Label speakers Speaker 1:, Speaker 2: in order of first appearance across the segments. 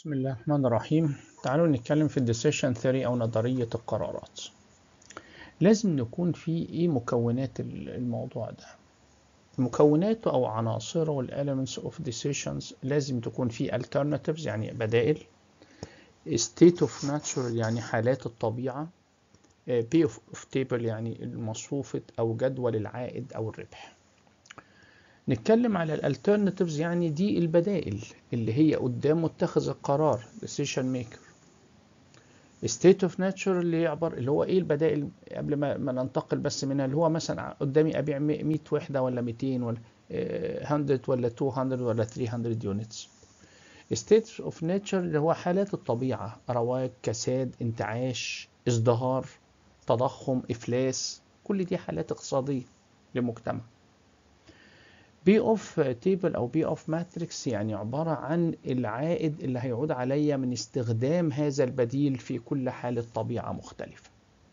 Speaker 1: بسم الله الرحمن الرحيم تعالوا نتكلم في الديسيشن ثيوري أو نظرية القرارات لازم نكون في إيه مكونات الموضوع ده مكوناته أو عناصره ال elements of decisions لازم تكون في alternatives يعني بدائل state of nature يعني حالات الطبيعة P of table يعني المصفوفة أو جدول العائد أو الربح نتكلم على الالترناتيفز يعني دي البدائل اللي هي قدام متخذ القرار decision maker state of nature اللي يعبر اللي هو ايه البدائل قبل ما, ما ننتقل بس منها اللي هو مثلا قدامي ابيع 100 وحده ولا 200 ولا 100 ولا 200 ولا 300 يونتس state of nature اللي هو حالات الطبيعه رواج كساد انتعاش ازدهار تضخم افلاس كل دي حالات اقتصاديه لمجتمع بي اوف تيبل او بي اوف ماتريكس يعني عبارة عن العائد اللي هيعود عليا من استخدام هذا البديل في كل حالة طبيعة مختلفة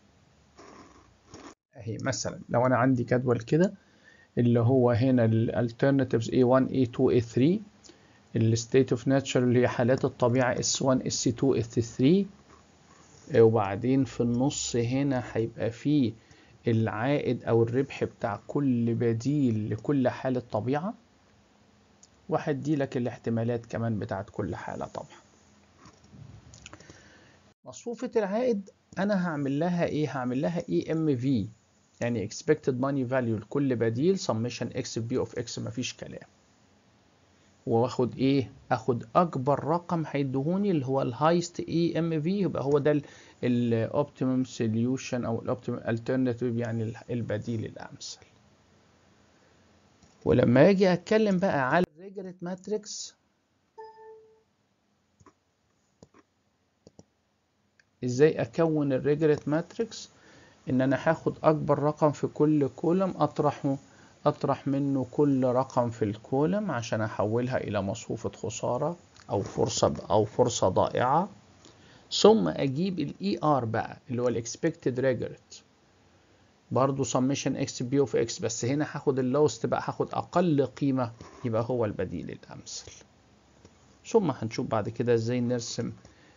Speaker 1: اهي مثلا لو انا عندي جدول كده اللي هو هنا الالترناتيفز A1 A2 A3 الستيت اوف ناتشر اللي هي حالات الطبيعة S1 S2 S3 وبعدين في النص هنا هيبقى فيه العائد أو الربح بتاع كل بديل لكل حالة طبيعة وهدي لك الاحتمالات كمان بتاعت كل حالة طبعا مصفوفة العائد أنا هعمل لها إيه؟ هعمل لها EMV يعني expected money value لكل بديل summation x b of x مفيش كلام واخد ايه اخد اكبر رقم هيدهوني اللي هو الهايست اي ام في يبقى هو ده الاوبتيمم سوليوشن او الاوبتيمم الترناتيف يعني البديل الامثل ولما اجي اتكلم بقى على الريجريت ماتريكس ازاي اكون الريجريت ماتريكس ان انا هاخد اكبر رقم في كل كولم اطرحه أطرح منه كل رقم في الكولم عشان أحولها إلى مصفوفة خسارة أو فرصة أو فرصة ضائعة ثم أجيب ال ER بقى اللي هو ال Expected Regret برضه summation x b of x بس هنا هاخد اللوست بقى هاخد أقل قيمة يبقى هو البديل الأمثل ثم هنشوف بعد كده إزاي نرسم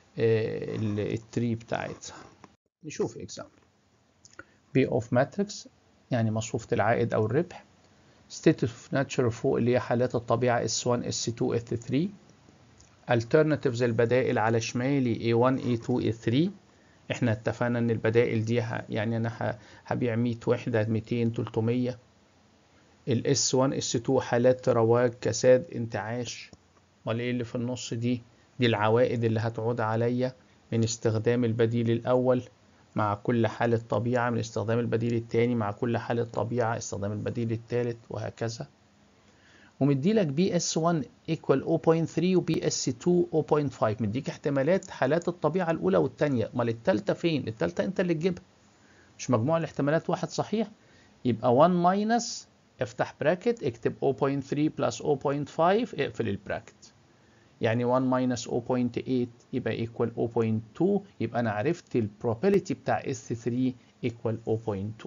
Speaker 1: التري بتاعتها نشوف example B of matrix يعني مصفوفة العائد أو الربح state of nature فوق اللي هي حالات الطبيعة S1 S2 S3 alternatives البدائل على شمالي A1 A2 A3 احنا اتفقنا ان البدائل دي يعني انا هبيع 100 وحدة 200 300 ال S1 S2 حالات رواج كساد انتعاش امال ايه اللي في النص دي دي العوائد اللي هتعود عليا من استخدام البديل الاول مع كل حالة طبيعة من استخدام البديل الثاني مع كل حالة طبيعة استخدام البديل الثالث وهكذا ومديلك بي اس 1 ايكوال 0.3 وبي اس 2 0.5 مديك احتمالات حالات الطبيعة الأولى والثانية أمال الثالثة فين؟ الثالثة أنت اللي تجيبها مش مجموع الاحتمالات واحد صحيح يبقى 1 ماينس افتح براكت اكتب 0.3 بلس 0.5 اقفل البراكت يعني 1 minus 0.8 يبقى equal 0.2 يبقى أنا عرفت البروبابيلتي بتاع S3 equal 0.2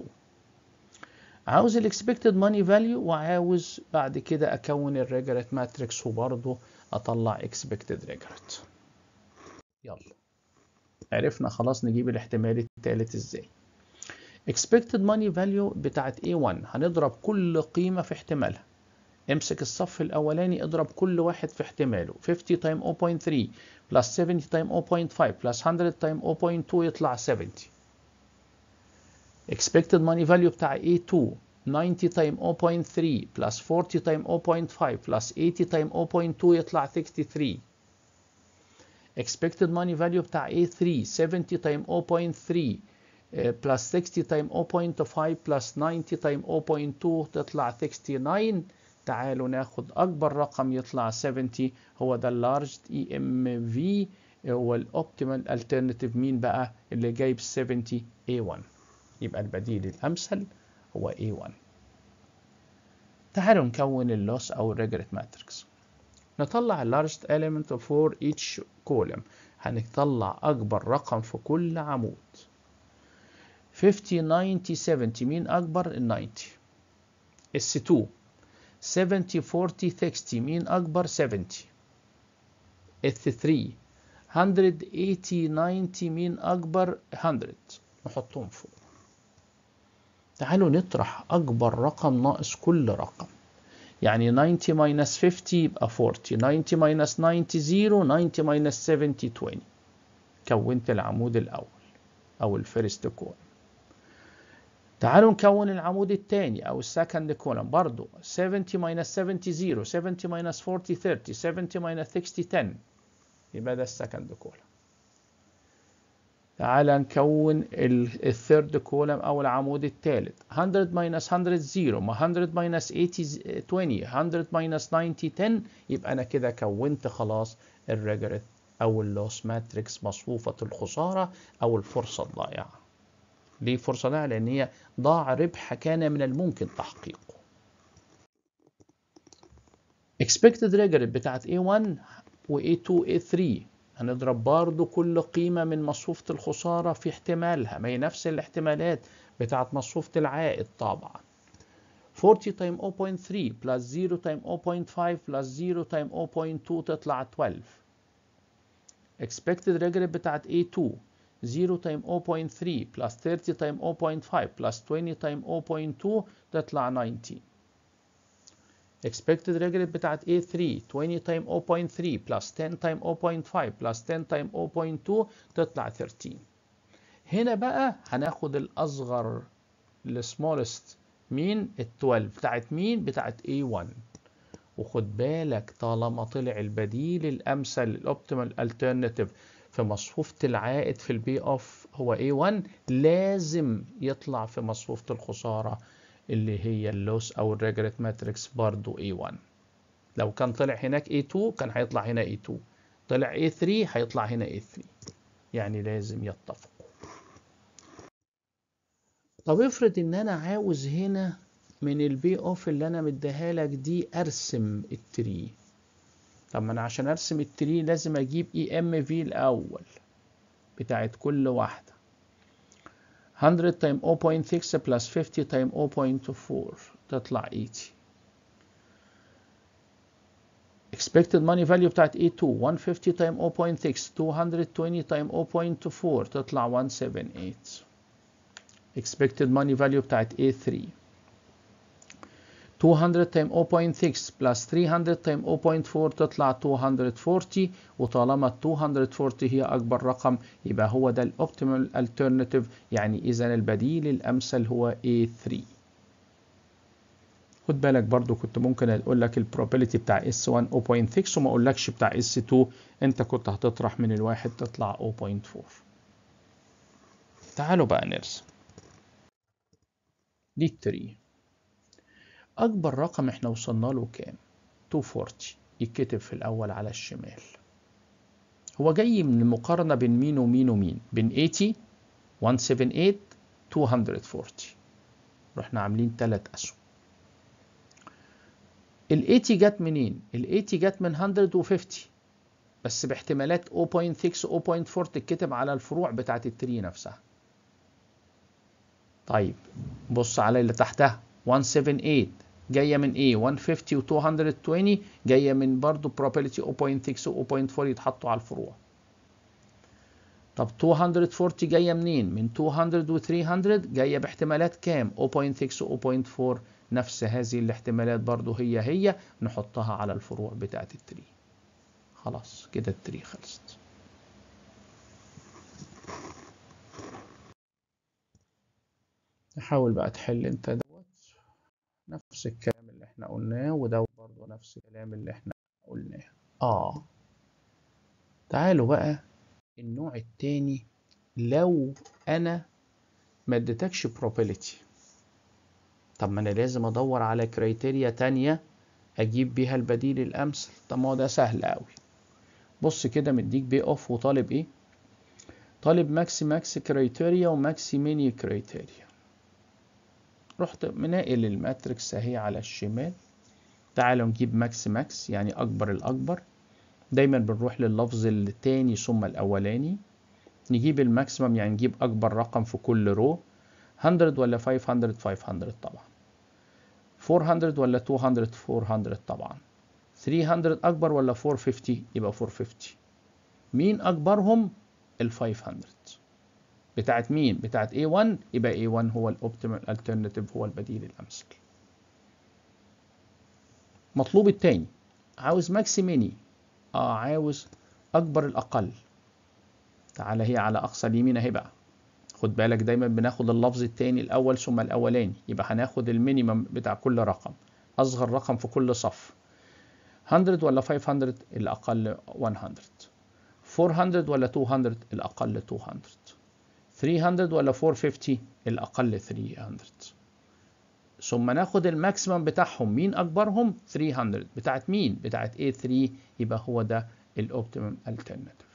Speaker 1: عاوز ال expected money value وعاوز بعد كده أكون الريجريت ماتريكس وبرضه أطلع expected regret يلا عرفنا خلاص نجيب الاحتمال الثالث ازاي expected money value بتاعت A1 هنضرب كل قيمة في احتمالها امسك الصف الاولاني اضرب كل واحد في احتماله 50 تايم 0.3 بلس 70 تايم 0.5 بلس 100 تايم 0.2 يطلع 70 expected money value بتاع A2 90 تايم 0.3 بلس 40 تايم 0.5 بلس 80 تايم 0.2 يطلع 63 expected money value بتاع A3 70 تايم 0.3 بلس 60 تايم 0.5 بلس 90 تايم 0.2 تطلع 69 تعالوا ناخد أكبر رقم يطلع 70 هو ده اللارج اي ام في هو الاوبتيمال الترناتيف مين بقى اللي جايب 70 A1 يبقى البديل الأمثل هو A1 تعالوا نكون اللوس أو الريجريت ماتريكس نطلع اللارجست element for each column هنطلع أكبر رقم في كل عمود 50 90 70 مين أكبر ال 90 S2 70 40 60 مين أكبر 70 S3 180 90 مين اكبر 100 نحطهم فوق تعالوا نطرح اكبر رقم ناقص كل رقم يعني 90 minus 50 يبقى 40 90 minus 90 0 90 minus 70 20 كونت العمود الاول او الفيرست كولم تعالوا نكون العمود الثاني او السكند كولم برضو 70 minus 70 0 70 minus 40 30 70 minus 60 10 يبقى ده السكند كولم تعال نكون الثيرد كولم او العمود الثالث 100 minus 100 0 ما 100 minus 80 20 100 minus 90 10 يبقى انا كده كونت خلاص الريجريت او اللوس ماتريكس مصفوفة الخسارة او الفرصة الضائعة ليه فرصة ضائعة لان هي ضاع ربح كان من الممكن تحقيقه expected regret بتاعت A1 و A2 A3 هنضرب برضو كل قيمة من مصفوفة الخسارة في احتمالها ما هي نفس الاحتمالات بتاعت مصفوفة العائد طبعا 40 تايم 0.3 بلس 0 تايم 0.5 بلس 0 تايم 0.2 تطلع 12 expected regret بتاعت A2 0 تايم 0.3 بلس 30 تايم 0.5 بلس 20 تايم 0.2 تطلع 19 expected regret بتاعت A3 20 تايم 0.3 plus 10 تايم 0.5 plus 10 تايم 0.2 تطلع 13 هنا بقى هناخد الأصغر السمولست مين ال 12 بتاعت مين بتاعت A1 وخد بالك طالما طلع البديل الأمثل الأوبتيمال الترناتيف في مصفوفة العائد في البي اوف هو A1 لازم يطلع في مصفوفة الخسارة اللي هي اللوس او الريجريت ماتريكس برضو A1 لو كان طلع هناك A2 كان هيطلع هنا A2 طلع A3 هيطلع هنا A3 يعني لازم يتفقوا طب افرض ان انا عاوز هنا من البي اوف اللي انا مديها لك دي ارسم التري طب ما انا عشان ارسم التري لازم اجيب اي ام في الاول بتاعت كل واحده 100 تايم 0.6 بلس 50 تايم 0.4 تطلع 80 expected money value بتاعت A2 150 تايم 0.6 220 تايم 0.4 تطلع 178 expected money value بتاعت A3 200 تايم 0.6 بلس 300 تايم 0.4 تطلع 240 وطالما 240 هي أكبر رقم يبقى هو ده الأوبتيمال الترناتيف يعني إذا البديل الأمثل هو A3 خد بالك برضو كنت ممكن أقول لك البروبابيلتي بتاع S1 0.6 وما أقولكش بتاع S2 أنت كنت هتطرح من الواحد تطلع 0.4 تعالوا بقى نرسم دي التري أكبر رقم إحنا وصلنا له كام؟ 240 يتكتب في الأول على الشمال هو جاي من المقارنة بين مين ومين ومين بين 80 178 240 رحنا عاملين تلات أسهم ال 80 جت منين؟ ال 80 جت من 150 بس باحتمالات 0.6 و 0.4 تتكتب على الفروع بتاعت التري نفسها طيب بص على اللي تحتها 178 جاية من ايه 150 و 220 جاية من برضو probability 0.6 و 0.4 يتحطوا على الفروع طب 240 جاية منين من 200 و 300 جاية باحتمالات كام 0.6 و 0.4 نفس هذه الاحتمالات برضو هي هي نحطها على الفروع بتاعت التري خلاص كده التري خلصت نحاول بقى تحل انت دوت نفس الكلام اللي احنا قلناه وده برضه نفس الكلام اللي احنا قلناه اه تعالوا بقى النوع التاني لو انا ما اديتكش probability طب ما انا لازم ادور على كريتيريا تانية اجيب بيها البديل الامثل طب ما هو ده سهل قوي بص كده مديك بي اوف وطالب ايه طالب ماكسي ماكسي كريتيريا وماكسي ميني كريتيريا رحت منقل الماتريكس اهي على الشمال تعالوا نجيب ماكس ماكس يعني اكبر الاكبر دايما بنروح لللفظ التاني ثم الاولاني نجيب الماكسيمم يعني نجيب اكبر رقم في كل رو 100 ولا 500 500 طبعا 400 ولا 200 400 طبعا 300 اكبر ولا 450 يبقى 450 مين اكبرهم ال 500 بتاعت مين بتاعت A1 يبقى A1 هو الاوبتيمال الترناتيف هو البديل الامثل مطلوب التاني عاوز ماكسي ميني اه عاوز اكبر الاقل تعالى هي على اقصى اليمين اهي بقى خد بالك دايما بناخد اللفظ التاني الاول ثم الاولاني يبقى هناخد المينيمم بتاع كل رقم اصغر رقم في كل صف 100 ولا 500 الاقل 100 400 ولا 200 الاقل 200 300 ولا 450 الاقل 300 ثم ناخد الماكسيمم بتاعهم مين اكبرهم 300 بتاعت مين بتاعت A3 يبقى هو ده الاوبتيمم الترناتيف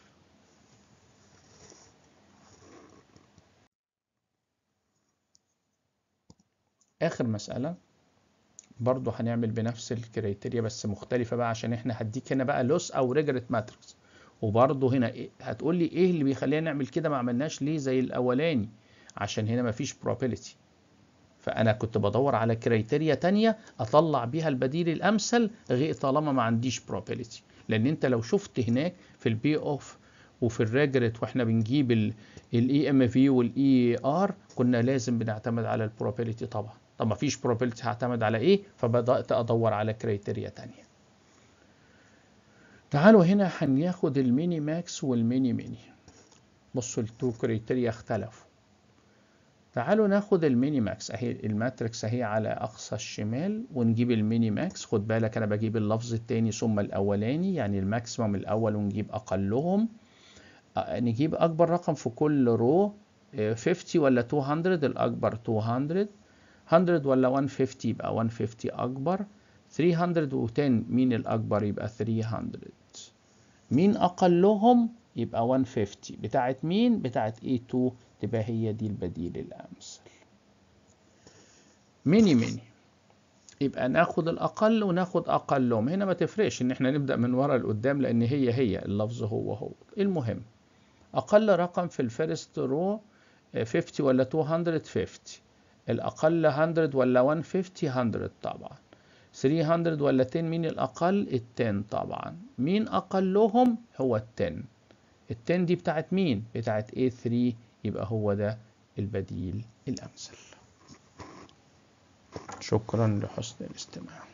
Speaker 1: اخر مسألة برضو هنعمل بنفس الكريتيريا بس مختلفة بقى عشان احنا هديك هنا بقى لوس او ريجريت ماتريكس وبرضو هنا إيه هتقول لي ايه اللي بيخلينا نعمل كده ما عملناش ليه زي الاولاني عشان هنا مفيش probability فانا كنت بدور على كريتيريا تانية اطلع بيها البديل الامثل غير طالما ما عنديش probability لان انت لو شفت هناك في البي اوف وفي الريجريت واحنا بنجيب الاي ام في والاي ار كنا لازم بنعتمد على البروبابيلتي طبعا طب ما فيش probability هعتمد على ايه فبدات ادور على كريتيريا تانية تعالوا هنا هناخد الميني ماكس والميني ميني بصوا التو كريتيريا اختلفوا تعالوا ناخد الميني ماكس اهي الماتريكس اهي على اقصى الشمال ونجيب الميني ماكس خد بالك انا بجيب اللفظ التاني ثم الاولاني يعني الماكسيمم الاول ونجيب اقلهم نجيب اكبر رقم في كل رو 50 ولا 200 الاكبر 200 100 ولا 150 يبقى 150 اكبر 310 مين الاكبر يبقى 300 مين اقلهم يبقى 150 بتاعت مين بتاعت A2 تبقى هي دي البديل الامثل ميني ميني يبقى ناخد الاقل وناخد اقلهم هنا ما تفرقش ان احنا نبدا من ورا لقدام لان هي هي اللفظ هو هو المهم اقل رقم في الفيرست رو 50 ولا 250 الاقل 100 ولا 150 100 طبعا 300 ولا 10 مين الاقل ال 10 طبعا مين اقلهم هو ال 10 ال 10 دي بتاعت مين بتاعت A3 يبقى هو ده البديل الامثل شكرا لحسن الاستماع